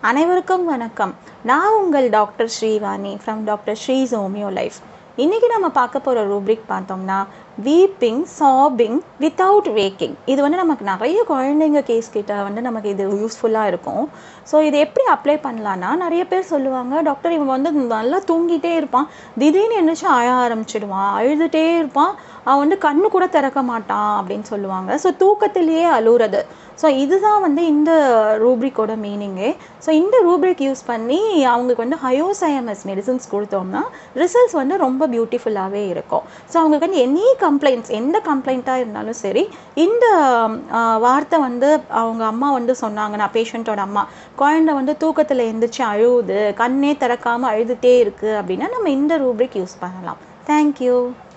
அனைவருக்கும் வணக்கம் நான் உங்கள் doctor Srivani from doctor Sri's homeo life இன்றைக்கி நம்ம பார்க்க போகிற ரூப்ரிக் பார்த்தோம்னா வீப்பிங் சாபிங் வித்தவுட் வேக்கிங் இது வந்து நமக்கு நிறைய குழந்தைங்க கேஸ் கிட்ட வந்து நமக்கு இது யூஸ்ஃபுல்லாக இருக்கும் ஸோ இது எப்படி அப்ளை பண்ணலான்னா நிறைய பேர் சொல்லுவாங்க டாக்டர் இவன் வந்து நல்லா தூங்கிட்டே இருப்பான் திடீர்னு என்னச்சு அழ ஆரம்பிச்சிடுவான் அழுதுகிட்டே இருப்பான் அவன் வந்து கண்ணு கூட திறக்க மாட்டான் அப்படின்னு சொல்லுவாங்க ஸோ தூக்கத்திலேயே அழுகுறது ஸோ இதுதான் வந்து இந்த ரூப்ரிக்கோட மீனிங்கே ஸோ இந்த ரூப்ரிக் யூஸ் பண்ணி அவங்களுக்கு வந்து ஹயோசைஎம்எஸ் மெடிசன்ஸ் கொடுத்தோம்னா ரிசல்ட்ஸ் வந்து ரொம்ப பியூட்டிஃபுல்லாகவே இருக்கும் ஸோ அவங்களுக்கு வந்து எனி கம்ப்ளைண்ட்ஸ் எந்த கம்ப்ளைண்ட்டாக இருந்தாலும் சரி இந்த ஆஹ், வார்த்தை வந்து அவங்க அம்மா வந்து சொன்னாங்க நான் பேஷண்ட்டோட அம்மா குழந்தை வந்து தூக்கத்தில் எந்திரிச்சு அழுவுது கண்ணே திறக்காமல் அழுதுகிட்டே இருக்குது அப்படின்னா நம்ம இந்த ரூப்ரிக் யூஸ் பண்ணலாம் தேங்க்யூ